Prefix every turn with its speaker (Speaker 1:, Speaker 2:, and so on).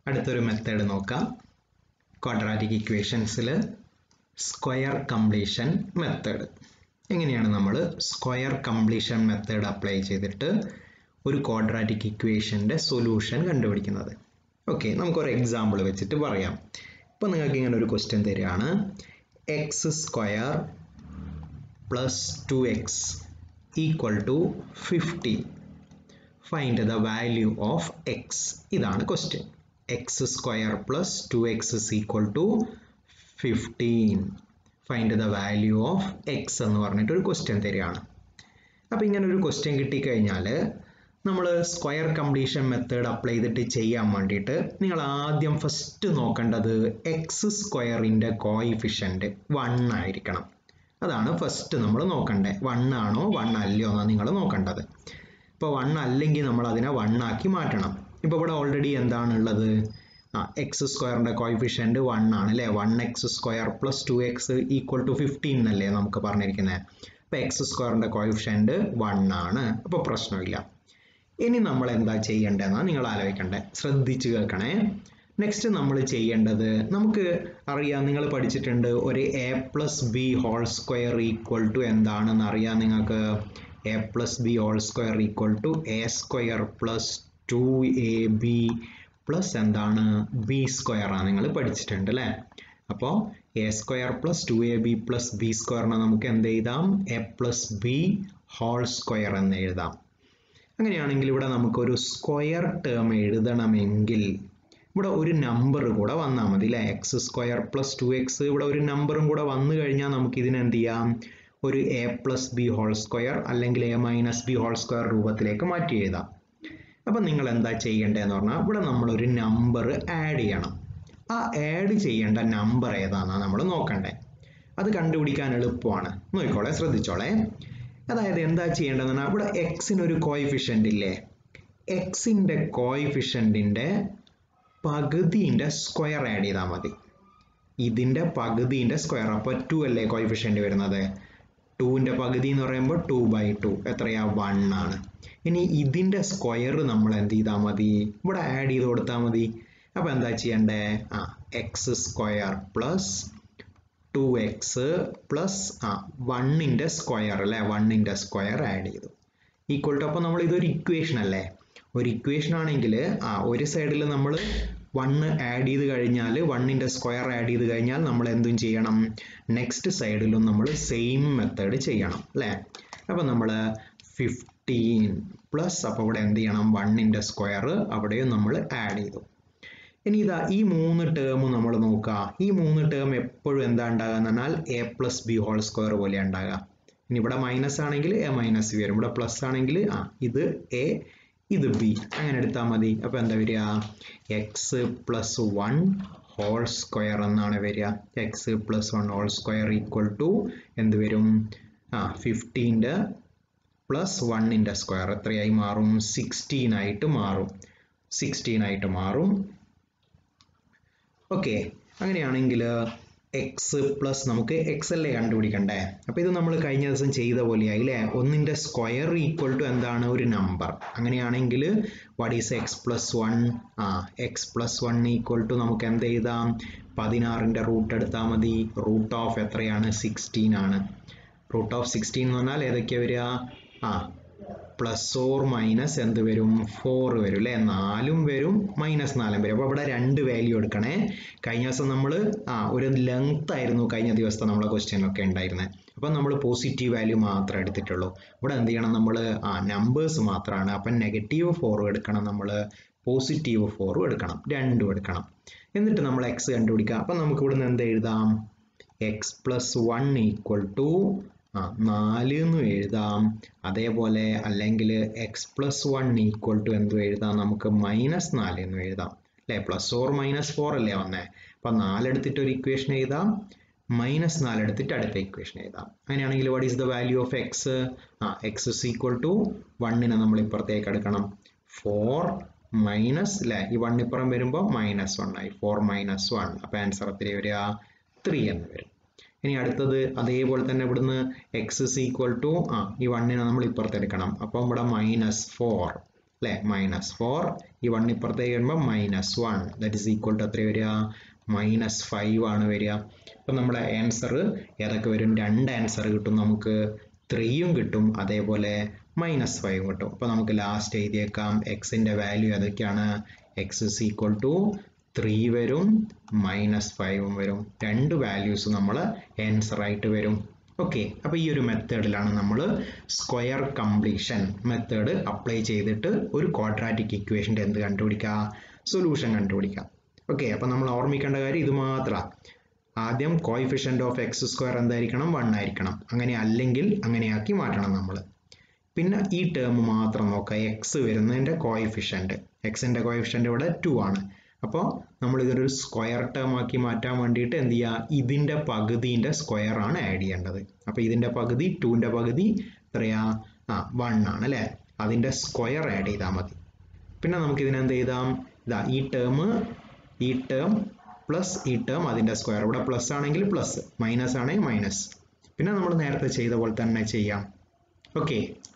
Speaker 1: അടുത്തൊരു മെത്തേഡ് നോക്കാം ക്വാഡ്രാറ്റിക് ഇക്വേഷൻസിൽ സ്ക്വയർ കംപ്ലീഷൻ മെത്തേഡ് എങ്ങനെയാണ് നമ്മൾ സ്ക്വയർ കംപ്ലീഷൻ മെത്തേഡ് അപ്ലൈ ചെയ്തിട്ട് ഒരു ക്വാഡ്രാറ്റിക് ഇക്വേഷൻ്റെ സൊല്യൂഷൻ കണ്ടുപിടിക്കുന്നത് ഓക്കെ നമുക്കൊരു എക്സാമ്പിൾ വെച്ചിട്ട് പറയാം ഇപ്പോൾ നിങ്ങൾക്ക് ഇങ്ങനെ ഒരു ക്വസ്റ്റ്യൻ തരികയാണ് x square plus two x equal to fifty find the value of x ഇതാണ് question x square plus two x is equal to fifteen find the value of x എന്ന് പറഞ്ഞിട്ട് ഒരു ക്വസ്റ്റ്യൻ തരികയാണ് അപ്പോൾ ഇങ്ങനെ ഒരു ക്വസ്റ്റ്യൻ കിട്ടിക്കഴിഞ്ഞാൽ നമ്മൾ സ്ക്വയർ കംപ്ലീഷൻ മെത്തേഡ് അപ്ലൈ ചെയ്തിട്ട് ചെയ്യാൻ വേണ്ടിയിട്ട് നിങ്ങൾ ആദ്യം ഫസ്റ്റ് നോക്കേണ്ടത് എക്സ് സ്ക്വയറിൻ്റെ കോയിഫിഷ്യൻറ്റ് വൺ ആയിരിക്കണം അതാണ് ഫസ്റ്റ് നമ്മൾ നോക്കേണ്ടത് വൺ ആണോ വൺ അല്ലയോ എന്നാണ് നിങ്ങൾ നോക്കേണ്ടത് ഇപ്പോൾ വൺ അല്ലെങ്കിൽ നമ്മൾ അതിനെ വൺ ആക്കി മാറ്റണം ഇപ്പോൾ ഇവിടെ ഓൾറെഡി എന്താണുള്ളത് ആ എക്സ് സ്ക്വയറിൻ്റെ കോയിഫിഷ്യൻറ്റ് വൺ ആണ് അല്ലേ one x square plus two x equal to fifteen എന്നല്ലേ നമുക്ക് പറഞ്ഞിരിക്കുന്നത് അപ്പോൾ എക്സ് സ്ക്വയറിൻ്റെ കോയിഫിഷ്യൻറ്റ് വൺ ആണ് അപ്പോൾ പ്രശ്നമില്ല ഇനി നമ്മൾ എന്താ ചെയ്യേണ്ടതെന്നാണ് നിങ്ങൾ ആലോചിക്കേണ്ടത് ശ്രദ്ധിച്ച് കേൾക്കണേ നെക്സ്റ്റ് നമ്മൾ ചെയ്യേണ്ടത് നമുക്ക് അറിയാം നിങ്ങൾ പഠിച്ചിട്ടുണ്ട് ഒരു A plus B whole square equal to എന്താണെന്ന് അറിയാം നിങ്ങൾക്ക് A plus B whole square equal to A square plus two A B plus എന്താണ് ബി സ്ക്വയർ ആണ് നിങ്ങൾ പഠിച്ചിട്ടുണ്ട് അല്ലേ അപ്പോൾ A square plus two A B plus B സ്ക്വയറിനെ നമുക്ക് എന്ത് എഴുതാം A plus B whole square എന്ന് എഴുതാം അങ്ങനെയാണെങ്കിൽ ഇവിടെ നമുക്കൊരു സ്ക്വയർ ടേം എഴുതണമെങ്കിൽ ഇവിടെ ഒരു നമ്പർ കൂടെ വന്നാൽ മതി അല്ലേ X square plus two X ഇവിടെ ഒരു നമ്പറും കൂടെ വന്നു കഴിഞ്ഞാൽ നമുക്ക് ഇതിന് എന്ത് ചെയ്യാം ഒരു A plus B whole square അല്ലെങ്കിൽ A minus B whole square രൂപത്തിലേക്ക് മാറ്റി എഴുതാം അപ്പം നിങ്ങൾ എന്താ ചെയ്യേണ്ടതെന്ന് പറഞ്ഞാൽ ഇവിടെ നമ്മളൊരു നമ്പർ ആഡ് ചെയ്യണം ആ ആഡ് ചെയ്യേണ്ട നമ്പർ ഏതാണെന്നാണ് നമ്മൾ നോക്കണ്ടേ അത് കണ്ടുപിടിക്കാൻ എളുപ്പമാണ് നോക്കിക്കോളെ ശ്രദ്ധിച്ചോളെ അതായത് എന്താ ചെയ്യേണ്ടതെന്ന് പറഞ്ഞാൽ ഇവിടെ എക്സിന് ഒരു കോയിഫിഷ്യൻ്റ് ഇല്ലേ എക്സിൻ്റെ കോയിഫിഷ്യൻറ്റിൻ്റെ പകുതിൻ്റെ സ്ക്വയർ ആഡ് ചെയ്താൽ മതി ഇതിൻ്റെ പകുതിൻ്റെ സ്ക്വയർ അപ്പോൾ ടു അല്ലേ കോയിഫിഷ്യൻ്റ് വരുന്നത് ടുവിൻ്റെ പകുതി എന്ന് പറയുമ്പോൾ ടു ബൈ ടു എത്രയാ വൺ ആണ് ഇനി ഇതിൻ്റെ സ്ക്വയർ നമ്മൾ എന്ത് ചെയ്താൽ മതി ഇവിടെ ആഡ് ചെയ്ത് കൊടുത്താൽ മതി അപ്പോൾ എന്താ ചെയ്യണ്ടേ ആ X square plus two X plus ആ വണ്ണിൻ്റെ സ്ക്വയർ അല്ലേ വണ്ണിൻ്റെ സ്ക്വയർ ആഡ് ചെയ്തു ഈക്വൽ ടു അപ്പോൾ നമ്മൾ ഇതൊരു ഇക്വേഷൻ അല്ലേ ഒരു ഇക്വേഷൻ ആണെങ്കിൽ ആ ഒരു സൈഡിൽ നമ്മൾ വണ്ണ് ആഡ് ചെയ്ത് കഴിഞ്ഞാൽ വണ്ണിൻ്റെ സ്ക്വയർ ആഡ് ചെയ്ത് കഴിഞ്ഞാൽ നമ്മൾ എന്തും ചെയ്യണം നെക്സ്റ്റ് സൈഡിലും നമ്മൾ സെയിം മെത്തേഡ് ചെയ്യണം അല്ലേ അപ്പോൾ നമ്മൾ ഫിഫ്റ്റീൻ പ്ലസ് അപ്പോൾ ഇവിടെ എന്ത് ചെയ്യണം വണ്ണിൻ്റെ സ്ക്വയർ അവിടെയും നമ്മൾ ആഡ് ചെയ്തു ഇനി ഇതാ ഈ മൂന്ന് ടേം നമ്മൾ നോക്കുക ഈ മൂന്ന് ടേം എപ്പോഴും എന്താ ഉണ്ടാകുക എന്ന് പറഞ്ഞാൽ A plus B whole square പോലെ ഉണ്ടാകുക ഇനി ഇവിടെ മൈനസ് ആണെങ്കിൽ എ മൈനസ് ബി വരും ഇവിടെ പ്ലസ് ആണെങ്കിൽ ആ ഇത് എ ഇത് ബി അങ്ങനെ എടുത്താൽ മതി അപ്പോൾ എന്താ വരിക X plus one whole square എന്നാണ് വരിക X plus one whole square equal to എന്ത് വരും ആ ഫിഫ്റ്റീൻ്റെ പ്ലസ് വണ്ണിൻ്റെ സ്ക്വയർ എത്രയായി മാറും സിക്സ്റ്റീൻ ആയിട്ട് മാറും സിക്സ്റ്റീൻ ആയിട്ട് മാറും ഓക്കെ അങ്ങനെയാണെങ്കിൽ എക്സ് പ്ലസ് നമുക്ക് എക്സ് അല്ലേ കണ്ടുപിടിക്കണ്ടേ അപ്പോൾ ഇത് നമ്മൾ കഴിഞ്ഞ ദിവസം ചെയ്ത പോലെയായി അല്ലേ ഒന്നിൻ്റെ സ്ക്വയർ ഈക്വൽ ടു എന്താണ് ഒരു നമ്പർ അങ്ങനെയാണെങ്കിൽ what is X plus one ആ X plus one equal to നമുക്ക് എന്ത് എഴുതാം പതിനാറിൻ്റെ റൂട്ട് എടുത്താൽ മതി റൂട്ട് ഓഫ് എത്രയാണ് സിക്സ്റ്റീൻ ആണ് റൂട്ട് ഓഫ് സിക്സ്റ്റീൻ എന്ന് പറഞ്ഞാൽ ഏതൊക്കെയാണ് വരിക ആ പ്ലസ് ഓർ മൈനസ് എന്ത് വരും ഫോർ വരും അല്ലേ നാലും വരും മൈനസ് നാലും വരും അപ്പോൾ ഇവിടെ രണ്ട് വാല്യൂ എടുക്കണേ കഴിഞ്ഞ ദിവസം നമ്മൾ ആ ഒരു ലെങ്ത് ആയിരുന്നു കഴിഞ്ഞ ദിവസത്തെ നമ്മളെ ക്വസ്റ്റ്യനിലൊക്കെ ഉണ്ടായിരുന്നത് അപ്പം നമ്മൾ പോസിറ്റീവ് വാല്യൂ മാത്രമേ എടുത്തിട്ടുള്ളൂ ഇവിടെ എന്ത് ചെയ്യണം നമ്മൾ ആ നമ്പേഴ്സ് മാത്രമാണ് അപ്പം നെഗറ്റീവ് ഫോറും എടുക്കണം നമ്മൾ പോസിറ്റീവ് ഫോറും എടുക്കണം രണ്ടും എടുക്കണം എന്നിട്ട് നമ്മൾ എക്സ് കണ്ടുപിടിക്കുക അപ്പം നമുക്ക് ഇവിടുന്ന് എന്ത് എഴുതാം X plus one equal to ആ നാല് എന്നും എഴുതാം അതേപോലെ അല്ലെങ്കിൽ X plus one equal to എന്തും എഴുതാം നമുക്ക് മൈനസ് നാല് എന്നും എഴുതാം അല്ലേ പ്ലസ് ഓർ മൈനസ് ഫോർ അല്ലേ വന്നേ അപ്പം നാലെടുത്തിട്ട് ഒരു ഇക്വേഷൻ എഴുതാം മൈനസ് നാല് എടുത്തിട്ട് അടുത്ത ഇക്വേഷൻ എഴുതാം അങ്ങനെയാണെങ്കിൽ what is the value of X ആ എക്സ് ഇസ് ഈക്വൽ ടു വണ്ണിനെ നമ്മൾ ഇപ്പുറത്തേക്ക് എടുക്കണം ഫോർ മൈനസ് അല്ലേ ഈ വൺ ഇപ്പുറം വരുമ്പോൾ മൈനസ് വൺ ആയി ഫോർ മൈനസ് വൺ അപ്പോൾ ആൻസർ എത്ര വരിക ത്രീ എന്ന് വരും ഇനി അടുത്തത് അതേപോലെ തന്നെ ഇവിടുന്ന് എക്സ് ഇസ് ഈക്വൽ ടു ആ ഈ വണ്ണിനെ നമ്മൾ ഇപ്പുറത്ത് എടുക്കണം അപ്പം ഇവിടെ മൈനസ് ഫോർ അല്ലേ മൈനസ് ഫോർ ഈ വൺ ഇപ്പുറത്തേക്ക് വരുമ്പോൾ minus one that is equal to എത്ര വരിക മൈനസ് ഫൈവ് ആണ് വരിക അപ്പം നമ്മുടെ ആൻസർ ഏതൊക്കെ വരും രണ്ട് ആൻസർ കിട്ടും നമുക്ക് ത്രീയും കിട്ടും അതേപോലെ മൈനസ് ഫൈവും കിട്ടും അപ്പോൾ നമുക്ക് ലാസ്റ്റ് എഴുതിയേക്കാം എക്സിൻ്റെ വാല്യൂ ഏതൊക്കെയാണ് X is equal to three വരും മൈനസ് ഫൈവും വരും രണ്ട് വാല്യൂസ് നമ്മൾ ആൻസർ ആയിട്ട് വരും ഓക്കെ അപ്പോൾ ഈ ഒരു മെത്തേഡിലാണ് നമ്മൾ സ്ക്വയർ കംപ്ലീഷൻ മെത്തേഡ് അപ്ലൈ ചെയ്തിട്ട് ഒരു ക്വാഡ്രാറ്റിക് ഇക്വേഷൻ്റെ എന്ത് കണ്ടുപിടിക്കുക സൊല്യൂഷൻ കണ്ടുപിടിക്കുക ഓക്കെ അപ്പോൾ നമ്മൾ ഓർമ്മിക്കേണ്ട കാര്യം ഇത് മാത്രമാണ് ആദ്യം കോയിഫിഷ്യൻ്റ് ഓഫ് എക്സ് സ്ക്വയർ എന്തായിരിക്കണം വൺ ആയിരിക്കണം അങ്ങനെ അല്ലെങ്കിൽ അങ്ങനെയാക്കി മാറ്റണം നമ്മൾ പിന്നെ ഈ ടേം മാത്രം നോക്കുക എക്സ് വരുന്നതിൻ്റെ കോയിഫിഷ്യൻ്റ് എക്സിൻ്റെ കോയിഫിഷ്യൻ്റ് ഇവിടെ ടു ആണ് അപ്പോൾ നമ്മൾ ഇതൊരു സ്ക്വയർ ടേം ആക്കി മാറ്റാൻ വേണ്ടിയിട്ട് എന്ത് ചെയ്യുക ഇതിൻ്റെ പകുതിൻ്റെ സ്ക്വയർ ആണ് ആഡ് ചെയ്യേണ്ടത് അപ്പോൾ ഇതിൻ്റെ പകുതി ടുവിൻ്റെ പകുതി എത്രയാ ആ വൺ ആണ് അല്ലേ അതിൻ്റെ സ്ക്വയർ ആഡ് ചെയ്താൽ മതി പിന്നെ നമുക്ക് ഇതിനെന്ത് ചെയ്താം ഇതാ ഈ ടേം ഈ ടേം പ്ലസ് ഈ ടേം അതിൻ്റെ സ്ക്വയർ ഇവിടെ പ്ലസ് ആണെങ്കിൽ പ്ലസ് മൈനസ് ആണെങ്കിൽ മൈനസ് പിന്നെ നമ്മൾ നേരത്തെ ചെയ്ത പോലെ തന്നെ ചെയ്യാം ഓക്കെ